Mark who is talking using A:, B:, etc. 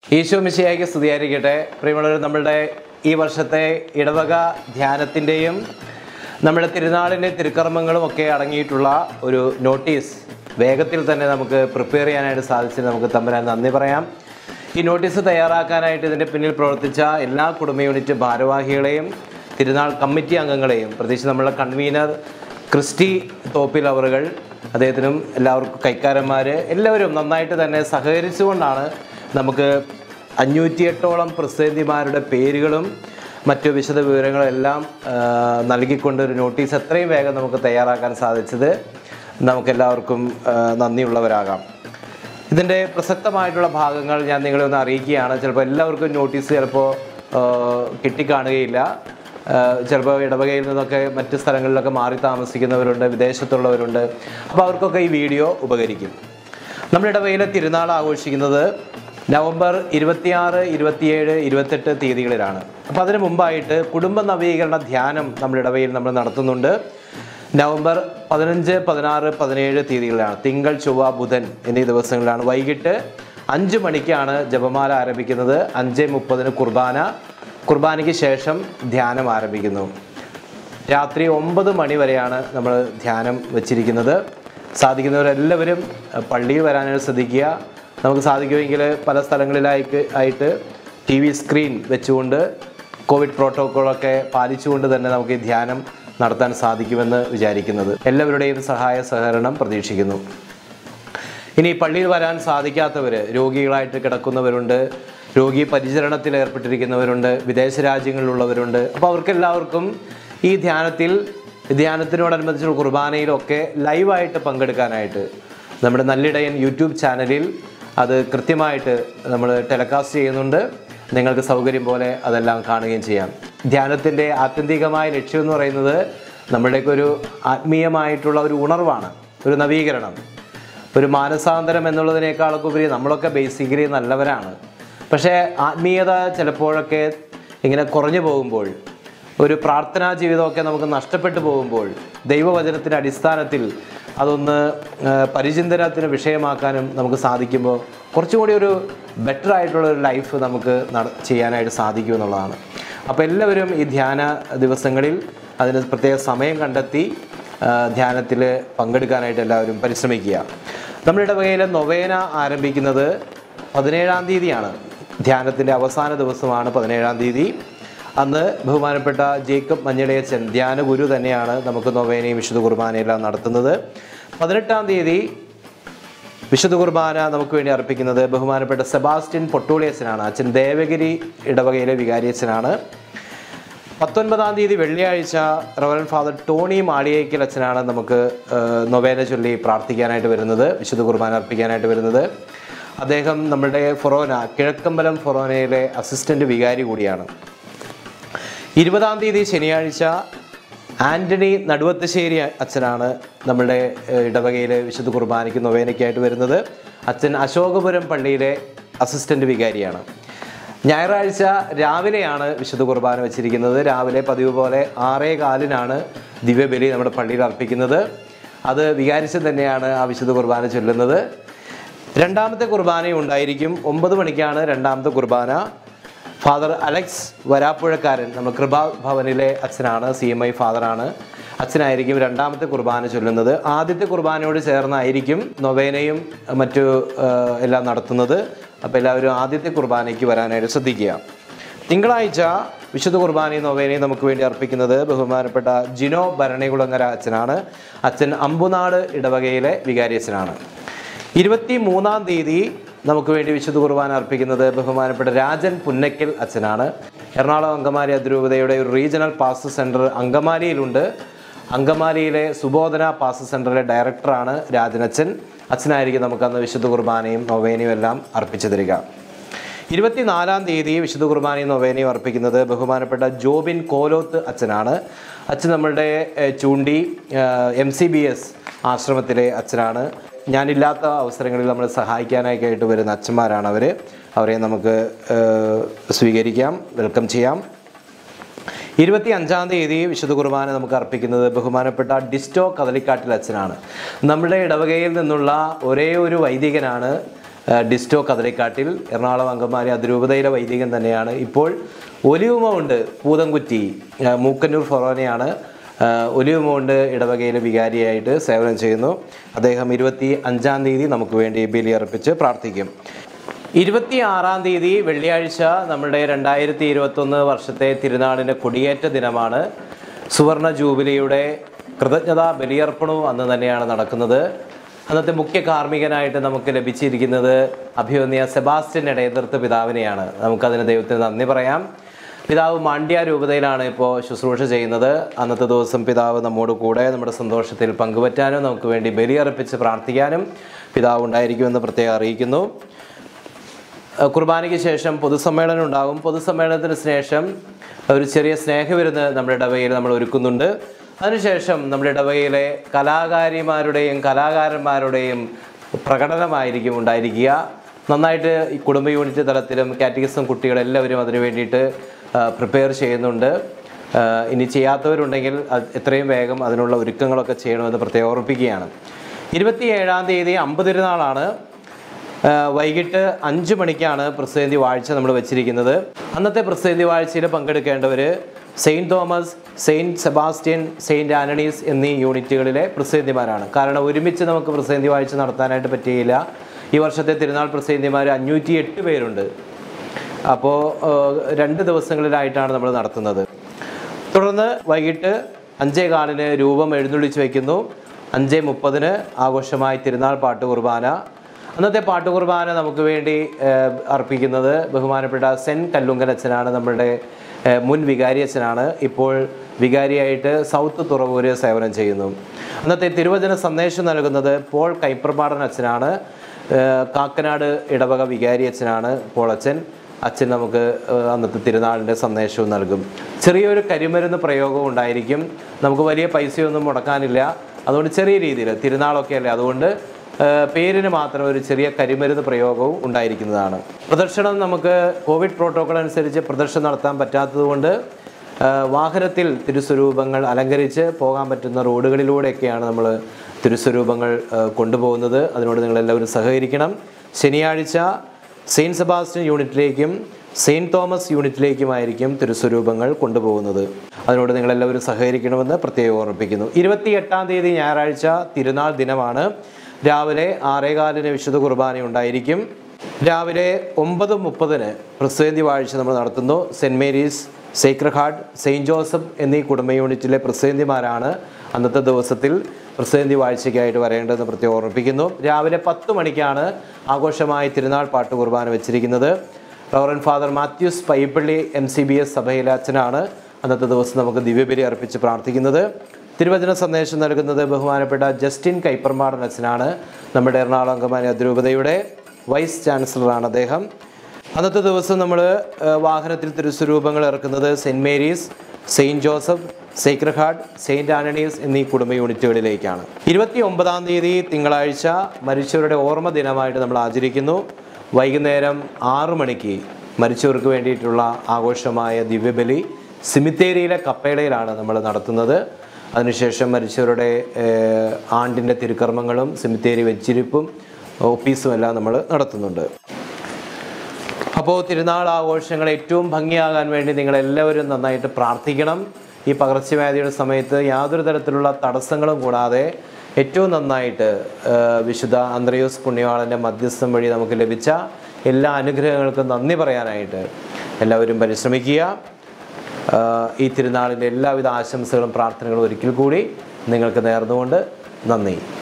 A: ഈശോ മിശിയായിക്ക് സ്തുതിയായിരിക്കട്ടെ പ്രിയമുള്ളവർ നമ്മളുടെ ഈ വർഷത്തെ ഇടവക ധ്യാനത്തിൻ്റെയും നമ്മുടെ തിരുനാളിൻ്റെ തിരുക്കർമ്മങ്ങളും ഒക്കെ അടങ്ങിയിട്ടുള്ള ഒരു നോട്ടീസ് വേഗത്തിൽ തന്നെ നമുക്ക് പ്രിപ്പയർ ചെയ്യാനായിട്ട് സാധിച്ചത് നമുക്ക് തമ്പരാൻ നന്ദി പറയാം ഈ നോട്ടീസ് തയ്യാറാക്കാനായിട്ട് ഇതിൻ്റെ പിന്നിൽ പ്രവർത്തിച്ച എല്ലാ കുടുംബ യൂണിറ്റ് ഭാരവാഹികളെയും തിരുനാൾ കമ്മിറ്റി അംഗങ്ങളെയും പ്രത്യേകിച്ച് നമ്മളുടെ കൺവീനർ ക്രിസ്റ്റി തോപ്പിൽ അവറുകൾ അദ്ദേഹത്തിനും എല്ലാവർക്കും കൈക്കാരന്മാർ എല്ലാവരും നന്നായിട്ട് തന്നെ സഹകരിച്ചുകൊണ്ടാണ് നമുക്ക് അഞ്ഞൂറ്റിയെട്ടോളം പ്രസിദ്ധിമാരുടെ പേരുകളും മറ്റു വിശദ വിവരങ്ങളും എല്ലാം ആ, നൽകിക്കൊണ്ട് ഒരു നോട്ടീസ് എത്രയും വേഗം നമുക്ക് തയ്യാറാക്കാൻ സാധിച്ചത് നമുക്കെല്ലാവർക്കും ആ, നന്ദിയുള്ളവരാകാം ഇതിൻ്റെ പ്രസക്തമായിട്ടുള്ള ഭാഗങ്ങൾ ഞാൻ നിങ്ങളെ ഒന്ന് അറിയിക്കുകയാണ് ചിലപ്പോൾ എല്ലാവർക്കും നോട്ടീസ് ചിലപ്പോൾ ആ, കിട്ടിക്കാണുകയില്ല ആ, ചിലപ്പോൾ ഇടവകയിൽ നിന്നൊക്കെ മറ്റ് സ്ഥലങ്ങളിലൊക്കെ മാറി താമസിക്കുന്നവരുണ്ട് വിദേശത്തുള്ളവരുണ്ട് അപ്പോൾ അവർക്കൊക്കെ ഈ വീഡിയോ ഉപകരിക്കും നമ്മുടെ ഇടവകയിലെ തിരുനാൾ ആഘോഷിക്കുന്നത് നവംബർ ഇരുപത്തിയാറ് ഇരുപത്തിയേഴ് ഇരുപത്തെട്ട് തീയതികളിലാണ് അപ്പോൾ അതിന് മുമ്പായിട്ട് കുടുംബ നവീകരണ ധ്യാനം നമ്മുടെ ഇടവകയിൽ നമ്മൾ നടത്തുന്നുണ്ട് നവംബർ പതിനഞ്ച് പതിനാറ് പതിനേഴ് തീയതികളിലാണ് തിങ്കൾ ചൊവ്വ ബുധൻ എന്നീ ദിവസങ്ങളിലാണ് വൈകിട്ട് അഞ്ച് മണിക്കാണ് ജപമാല ആരംഭിക്കുന്നത് അഞ്ച് മുപ്പതിന് കുർബാന കുർബാനയ്ക്ക് ശേഷം ധ്യാനം ആരംഭിക്കുന്നു രാത്രി ഒമ്പത് മണി വരെയാണ് നമ്മൾ ധ്യാനം വെച്ചിരിക്കുന്നത് സാധിക്കുന്നവരെല്ലാവരും അഹ്, പള്ളിയിൽ വരാനായിട്ട് ശ്രദ്ധിക്കുക നമുക്ക് സാധിക്കുമെങ്കിൽ പല സ്ഥലങ്ങളിലായിട്ട് ആയിട്ട് ടി വി സ്ക്രീൻ വെച്ചുകൊണ്ട് കോവിഡ് പ്രോട്ടോക്കോളൊക്കെ പാലിച്ചുകൊണ്ട് തന്നെ നമുക്ക് ഈ ധ്യാനം നടത്താൻ സാധിക്കുമെന്ന് വിചാരിക്കുന്നത് എല്ലാവരുടെയും സഹായ സഹകരണം പ്രതീക്ഷിക്കുന്നു ഇനി പള്ളിയിൽ വരാൻ സാധിക്കാത്തവർ രോഗികളായിട്ട് കിടക്കുന്നവരുണ്ട് രോഗി പരിചരണത്തിൽ ഏർപ്പെട്ടിരിക്കുന്നവരുണ്ട് വിദേശ രാജ്യങ്ങളിലുള്ളവരുണ്ട് അപ്പോൾ അവർക്കെല്ലാവർക്കും ഈ ധ്യാനത്തിൽ ധ്യാനത്തിനോടനുബന്ധിച്ചുള്ള കുർബാനയിലൊക്കെ ലൈവായിട്ട് പങ്കെടുക്കാനായിട്ട് നമ്മുടെ നല്ലിടയൻ യൂട്യൂബ് ചാനലിൽ അത് കൃത്യമായിട്ട് നമ്മൾ ടെലികാസ്റ്റ് ചെയ്യുന്നുണ്ട് നിങ്ങൾക്ക് സൗകര്യം പോലെ അതെല്ലാം കാണുകയും ചെയ്യാം ധ്യാനത്തിൻ്റെ ആത്യന്തികമായ ലക്ഷ്യം എന്ന് പറയുന്നത് നമ്മുടെയൊക്കെ ഒരു ആത്മീയമായിട്ടുള്ള ഒരു ഉണർവാണ് ഒരു നവീകരണം ഒരു മാനസാന്തരം എന്നുള്ളതിനേക്കാളൊക്കെ ഉപരി നമ്മളൊക്കെ ബേസിക്കലി നല്ലവരാണ് പക്ഷേ ആത്മീയത ചിലപ്പോഴൊക്കെ ഇങ്ങനെ കുറഞ്ഞു പോകുമ്പോൾ ഒരു പ്രാർത്ഥനാ ജീവിതമൊക്കെ നമുക്ക് നഷ്ടപ്പെട്ടു പോകുമ്പോൾ ദൈവവചനത്തിൻ്റെ അടിസ്ഥാനത്തിൽ അതൊന്ന് ആ, പരിചിന്തനത്തിന് വിഷയമാക്കാനും നമുക്ക് സാധിക്കുമ്പോൾ കുറച്ചും കൂടി ഒരു ബെറ്റർ ആയിട്ടുള്ള ഒരു ലൈഫ് നമുക്ക് നട ചെയ്യാനായിട്ട് സാധിക്കും എന്നുള്ളതാണ് അപ്പോൾ എല്ലാവരും ഈ ധ്യാന ദിവസങ്ങളിൽ അതിന് പ്രത്യേക സമയം കണ്ടെത്തി ധ്യാനത്തിൽ പങ്കെടുക്കാനായിട്ട് എല്ലാവരും പരിശ്രമിക്കുക നമ്മുടെ ഇടവകയിലെ നൊവേന ആരംഭിക്കുന്നത് പതിനേഴാം തീയതിയാണ് ധ്യാനത്തിൻ്റെ അവസാന ദിവസമാണ് പതിനേഴാം തീയതി അന്ന് ബഹുമാനപ്പെട്ട ജേക്കബ് മഞ്ഞളയച്ചൻ ധ്യാന ഗുരു തന്നെയാണ് നമുക്ക് നൊവേനയും വിശുദ്ധ കുർബാനയെല്ലാം നടത്തുന്നത് പതിനെട്ടാം തീയതി വിശുദ്ധ കുർബാന നമുക്ക് വേണ്ടി അർപ്പിക്കുന്നത് ബഹുമാനപ്പെട്ട സെബാസ്റ്റ്യൻ പൊട്ടൂളിയച്ചനാണ് അച്ഛൻ ദേവഗിരി ഇടവകയിലെ വികാരിയച്ഛനാണ് പത്തൊൻപതാം തീയതി വെള്ളിയാഴ്ച റവറൻ ഫാദർ ടോണി മാളിയേക്കൽ അച്ഛനാണ് നമുക്ക് ആ, നൊവേന ചൊല്ലി പ്രാർത്ഥിക്കാനായിട്ട് വരുന്നത് വിശുദ്ധ കുർബാന അർപ്പിക്കാനായിട്ട് വരുന്നത് അദ്ദേഹം നമ്മുടെ ഫൊറോന കിഴക്കമ്പലം ഫൊറോനയിലെ അസിസ്റ്റന്റ് വികാരി കൂടിയാണ് ഇരുപതാം തീയതി ശനിയാഴ്ച ആന്റണി നടുവത്തശ്ശേരി അച്ഛനാണ് നമ്മുടെ ഏഹ്, ഇടവകയിലെ വിശുദ്ധ കുർബാനയ്ക്ക് നൊവേനയ്ക്കായിട്ട് വരുന്നത് അച്ഛൻ അശോകപുരം പള്ളിയിലെ അസിസ്റ്റന്റ് വികാരിയാണ് ഞായറാഴ്ച രാവിലെയാണ് വിശുദ്ധ കുർബാന വെച്ചിരിക്കുന്നത് രാവിലെ പതിവ് പോലെ ആറേ കാലിനാണ് ദിവ്യബലി നമ്മുടെ പള്ളിയിൽ അർപ്പിക്കുന്നത് അത് വികാരിച്ച് തന്നെയാണ് ആ വിശുദ്ധ കുർബാന ചൊല്ലുന്നത് രണ്ടാമത്തെ കുർബാനയും ഉണ്ടായിരിക്കും ഒമ്പത് മണിക്കാണ് രണ്ടാമത്തെ കുർബാന ഫാദർ അലക്സ് വരാപ്പുഴക്കാരൻ നമ്മൾ കൃപാഭവനിലെ അച്ഛനാണ് സി എം ഐ ഫാദറാണ് അച്ഛനായിരിക്കും രണ്ടാമത്തെ കുർബാന ചൊല്ലുന്നത് ആദ്യത്തെ കുർബാനയോട് ചേർന്നായിരിക്കും നൊവേനയും മറ്റു ആ, എല്ലാം നടത്തുന്നത് അപ്പോൾ എല്ലാവരും ആദ്യത്തെ കുർബാനയ്ക്ക് വരാനായിട്ട് ശ്രദ്ധിക്കുക തിങ്കളാഴ്ച വിശുദ്ധ കുർബാനയും നൊവേനയും നമുക്ക് വേണ്ടി അർപ്പിക്കുന്നത് ബഹുമാനപ്പെട്ട ജിനോ ഭരണകുളങ്ങര അച്ഛനാണ് അച്ഛൻ അമ്പുനാട് ഇടവകയിലെ വികാരി അച്ഛനാണ് ഇരുപത്തി മൂന്നാം തീയതി നമുക്ക് വേണ്ടി വിശുദ്ധ കുർബാന അർപ്പിക്കുന്നത് ബഹുമാനപ്പെട്ട രാജൻ പുന്നക്കൽ അച്ഛനാണ് എറണാകുളം അങ്കമാലി അതിരൂപതയുടെ ഒരു റീജിയണൽ പാസ് സെൻറ്റർ അങ്കമാലിയിലുണ്ട് അങ്കമാലിയിലെ സുബോധന പാസ് സെൻറ്ററിലെ ഡയറക്ടറാണ് രാജനച്ഛൻ അച്ഛനായിരിക്കും നമുക്കന്ന് വിശുദ്ധ കുർബാനയും നൊവേനയും എല്ലാം അർപ്പിച്ചു തരിക ഇരുപത്തിനാലാം തീയതി വിശുദ്ധ കുർബാനയും നൊവേനയും അർപ്പിക്കുന്നത് ബഹുമാനപ്പെട്ട ജോബിൻ കോലോത്ത് അച്ഛനാണ് അച്ഛൻ നമ്മളുടെ ഏഹ്, ചൂണ്ടി എം സി ബി എസ് ആശ്രമത്തിലെ അച്ഛനാണ് ഞാനില്ലാത്ത അവസരങ്ങളിൽ നമ്മളെ സഹായിക്കാനായിട്ട് വരുന്ന അച്ഛന്മാരാണ് അവർ അവരെ നമുക്ക് ഏഹ്, സ്വീകരിക്കാം വെൽക്കം ചെയ്യാം ഇരുപത്തി അഞ്ചാം തീയതി വിശുദ്ധ കുർബാന നമുക്ക് അർപ്പിക്കുന്നത് ബഹുമാനപ്പെട്ട ഡിസ്റ്റോ കദലിക്കാട്ടിൽ അച്ഛനാണ് നമ്മുടെ ഇടവകയിൽ നിന്നുള്ള ഒരേ ഒരു വൈദികനാണ് ആ, ഡിസ്റ്റോ കദളിക്കാട്ടിൽ എറണാകുളം അങ്കമാലി അതിരൂപതയിലെ വൈദികൻ തന്നെയാണ് ഇപ്പോൾ ഒലിവ് മൗണ്ട് പൂതംകുറ്റി ആ, മൂക്കന്നൂർ ഫൊറോനയാണ് ആ, ഒലിവ് മൗണ്ട് ഇടവകയിലെ വികാരിയായിട്ട് സേവനം ചെയ്യുന്നു അദ്ദേഹം ഇരുപത്തി അഞ്ചാം തീയതി നമുക്ക് വേണ്ടി ബലിയർപ്പിച്ച് പ്രാർത്ഥിക്കും ഇരുപത്തി ആറാം തീയതി വെള്ളിയാഴ്ച നമ്മുടെ രണ്ടായിരത്തി ഇരുപത്തൊന്ന് വർഷത്തെ തിരുനാളിൻ്റെ കൊടിയേറ്റ ദിനമാണ് സുവർണ ജൂബിലിയുടെ കൃതജ്ഞതാ ബലിയർപ്പണവും അന്ന് തന്നെയാണ് നടക്കുന്നത് അന്നത്തെ മുഖ്യ കാർമ്മികനായിട്ട് നമുക്ക് ലഭിച്ചിരിക്കുന്നത് അഭിമന്യ സെബാസ്റ്റ്യൻ ഇടയതിർത്ത് പിതാവിനെയാണ് നമുക്കതിന് ദൈവത്തിന് നന്ദി പറയാം പിതാവ് മാണ്ഡ്യ രൂപതയിലാണ് ഇപ്പോൾ ശുശ്രൂഷ ചെയ്യുന്നത് അന്നത്തെ ദിവസം പിതാവ് നമ്മോട് കൂടെ നമ്മുടെ സന്തോഷത്തിൽ പങ്കുപറ്റാനും നമുക്ക് വേണ്ടി ബലിയർപ്പിച്ച് പ്രാർത്ഥിക്കാനും പിതാവ് ഉണ്ടായിരിക്കുമെന്ന് പ്രത്യേകം അറിയിക്കുന്നു ഏഹ് കുർബാനയ്ക്ക് ശേഷം പൊതുസമ്മേളനം ഉണ്ടാകും പൊതുസമ്മേളനത്തിന് ശേഷം ഒരു ചെറിയ സ്നേഹവിരുന്ന് നമ്മുടെ ഇടവകയിൽ നമ്മൾ ഒരുക്കുന്നുണ്ട് അതിനുശേഷം നമ്മുടെ ഇടവകയിലെ കലാകാരിമാരുടെയും കലാകാരന്മാരുടെയും പ്രകടനമായിരിക്കും ഉണ്ടായിരിക്കുക നന്നായിട്ട് ഈ കുടുംബ യൂണിറ്റ് തലത്തിലും കാറ്റഗിസം കുട്ടികളെല്ലാവരും അതിനു വേണ്ടിയിട്ട് പ്രിപ്പയർ ചെയ്യുന്നുണ്ട് ഏഹ് ഇനി ചെയ്യാത്തവരുണ്ടെങ്കിൽ അത് എത്രയും വേഗം അതിനുള്ള ഒരുക്കങ്ങളൊക്കെ ചെയ്യണമെന്ന് പ്രത്യേകം ഓർമ്മിപ്പിക്കുകയാണ് ഇരുപത്തി ഏഴാം തീയതി അമ്പതിരുന്നാളാണ് ആഹ് വൈകിട്ട് അഞ്ച് മണിക്കാണ് പ്രസിദ്ധി വാഴ്ച നമ്മൾ വെച്ചിരിക്കുന്നത് അന്നത്തെ പ്രസിദ്ധി വാഴ്ചയിൽ പങ്കെടുക്കേണ്ടവർ saint Thomas saint Sebastian saint Antony's എന്നീ യൂണിറ്റുകളിലെ പ്രസിദ്ധിമാരാണ് കാരണം ഒരുമിച്ച് നമുക്ക് പ്രസിദ്ധി വാഴ്ച നടത്താനായിട്ട് പറ്റിയില്ല ഈ വർഷത്തെ തിരുനാൾ പ്രസിദ്ധിമാർ അഞ്ഞൂറ്റി എട്ട് പേരുണ്ട് അപ്പോൾ രണ്ട് ദിവസങ്ങളിലായിട്ടാണ് നമ്മൾ നടത്തുന്നത് തുടർന്ന് വൈകിട്ട് അഞ്ചേ കാലിന് രൂപം എഴുന്നള്ളിച്ച് വയ്ക്കുന്നു അഞ്ചേ മുപ്പതിന് ആഘോഷമായി തിരുനാൾ പാട്ട് കുർബാന അന്നത്തെ പാട്ട് കുർബാന നമുക്ക് വേണ്ടി ഏഹ്, അർപ്പിക്കുന്നത് ബഹുമാനപ്പെട്ട സെൻ കല്ലുങ്കൽ അച്ഛനാണ് നമ്മുടെ ഏഹ്, മുൻ വികാരി അച്ഛനാണ് ഇപ്പോൾ വികാരിയായിട്ട് സൗത്ത് തുറവൂര് സേവനം ചെയ്യുന്നു അന്നത്തെ തിരുവചന സന്ദേശം നൽകുന്നത് പോൾ കൈപ്രപാടൻ അച്ഛനാണ് ഏഹ്, കാക്കനാട് ഇടവക വികാരി അച്ഛനാണ് പോൾ അച്ഛൻ അച്ഛൻ നമുക്ക് ഏഹ്, അന്നത്തെ തിരുനാളിൻ്റെ സന്ദേശവും നൽകും ചെറിയൊരു കരിമരുന്ന് പ്രയോഗവും ഉണ്ടായിരിക്കും നമുക്ക് വലിയ പൈസയൊന്നും മുടക്കാനില്ല അതുകൊണ്ട് ചെറിയ രീതിയിൽ തിരുനാളൊക്കെ അല്ലേ അതുകൊണ്ട് ഏഹ്, പേരിന് മാത്രം ഒരു ചെറിയ കരിമരുന്ന് പ്രയോഗവും ഉണ്ടായിരിക്കുന്നതാണ് പ്രദർശനം നമുക്ക് കോവിഡ് പ്രോട്ടോക്കോൾ അനുസരിച്ച് പ്രദർശനം നടത്താൻ പറ്റാത്തതുകൊണ്ട് ഏഹ്, വാഹനത്തിൽ തിരുസ്വരൂപങ്ങൾ അലങ്കരിച്ച് പോകാൻ പറ്റുന്ന റോഡുകളിലൂടെയൊക്കെയാണ് നമ്മൾ തിരുസ്വരൂപങ്ങൾ ഏഹ്, കൊണ്ടുപോകുന്നത് അതിനോട് നിങ്ങളെല്ലാവരും സഹകരിക്കണം ശനിയാഴ്ച സെയിൻറ്റ് സെബാസ്റ്റ്യൻ യൂണിറ്റിലേക്കും സെയിൻറ്റ് തോമസ് യൂണിറ്റിലേക്കുമായിരിക്കും തിരുസ്വരൂപങ്ങൾ കൊണ്ടുപോകുന്നത് അതിനോട് നിങ്ങളെല്ലാവരും സഹകരിക്കണമെന്ന് പ്രത്യേകം ഓർമ്മിപ്പിക്കുന്നു ഇരുപത്തി എട്ടാം തീയതി ഞായറാഴ്ച തിരുനാൾ ദിനമാണ് രാവിലെ ആറേകാലിന് വിശുദ്ധ കുർബാന ഉണ്ടായിരിക്കും രാവിലെ ഒമ്പത് മുപ്പതിന് പ്രസിദ്ധി വാഴ്ച നമ്മൾ നടത്തുന്നു saint Mary's sacred heart saint Joseph എന്നീ കുടുംബ യൂണിറ്റിലെ പ്രസിദ്ധിമാരാണ് അന്നത്തെ ദിവസത്തിൽ പ്രസിദ്ധി വാഴ്ചയ്ക്കായിട്ട് വരേണ്ടതെന്ന് പ്രത്യേകം ഓർമ്മിപ്പിക്കുന്നു രാവിലെ പത്ത് മണിക്കാണ് ആഘോഷമായി തിരുനാൾ പാട്ട് കുർബാന വെച്ചിരിക്കുന്നത് reverend father Mathews Paipally M C B S സഭയിലെ അച്ഛനാണ് അന്നത്തെ ദിവസം നമുക്ക് ദിവ്യബലി അർപ്പിച്ച് പ്രാർത്ഥിക്കുന്നത് തിരുവചന സന്ദേശം നൽകുന്നത് ബഹുമാനപ്പെട്ട ജസ്റ്റിൻ കൈപ്പർമാടൻ അച്ഛനാണ് നമ്മുടെ എറണാകുളം അങ്കമാലി അതിരൂപതയുടെ വൈസ് ചാൻസലറാണ് അദ്ദേഹം അന്നത്തെ ദിവസം നമ്മൾ വാഹനത്തിൽ തിരുസ്വരൂപങ്ങൾ ഇറക്കുന്നത് saint Mary's saint Joseph sacred heart saint Antony's എന്നീ കുടുംബ യൂണിറ്റുകളിലേക്കാണ് ഇരുപത്തി ഒമ്പതാം തീയതി തിങ്കളാഴ്ച മരിച്ചവരുടെ ഓർമ്മ ദിനമായിട്ട് നമ്മൾ ആചരിക്കുന്നു വൈകുന്നേരം ആറു മണിക്ക് മരിച്ചവർക്ക് വേണ്ടിയിട്ടുള്ള ആഘോഷമായ ദിവ്യബലി സിമിത്തേരിയിലെ കപ്പേളയിലാണ് നമ്മൾ നടത്തുന്നത് അതിനുശേഷം മരിച്ചവരുടെ ഏഹ്, ആണ്ടിൻ്റെ തിരുക്കർമ്മങ്ങളും സിമിത്തേരി വെച്ചിരിപ്പും ഓഫീസും എല്ലാം നമ്മൾ നടത്തുന്നുണ്ട് അപ്പോൾ തിരുനാൾ ആഘോഷങ്ങൾ ഏറ്റവും ഭംഗിയാകാൻ വേണ്ടി നിങ്ങളെല്ലാവരും നന്നായിട്ട് പ്രാർത്ഥിക്കണം ഈ പകർച്ചവ്യാധിയുടെ സമയത്ത് യാതൊരു തരത്തിലുള്ള തടസ്സങ്ങളും കൂടാതെ ഏറ്റവും നന്നായിട്ട് ആ, വിശുദ്ധ അന്ത്രയോസ് പുണ്യവാളൻ്റെ മധ്യസ്ഥം വഴി നമുക്ക് ലഭിച്ച എല്ലാ അനുഗ്രഹങ്ങൾക്കും നന്ദി പറയാനായിട്ട് എല്ലാവരും പരിശ്രമിക്കുക ആ, ഈ തിരുനാളിൻ്റെ എല്ലാവിധ ആശംസകളും പ്രാർത്ഥനകളും ഒരിക്കൽ കൂടി നിങ്ങൾക്ക് നേർന്നുകൊണ്ട് നന്ദി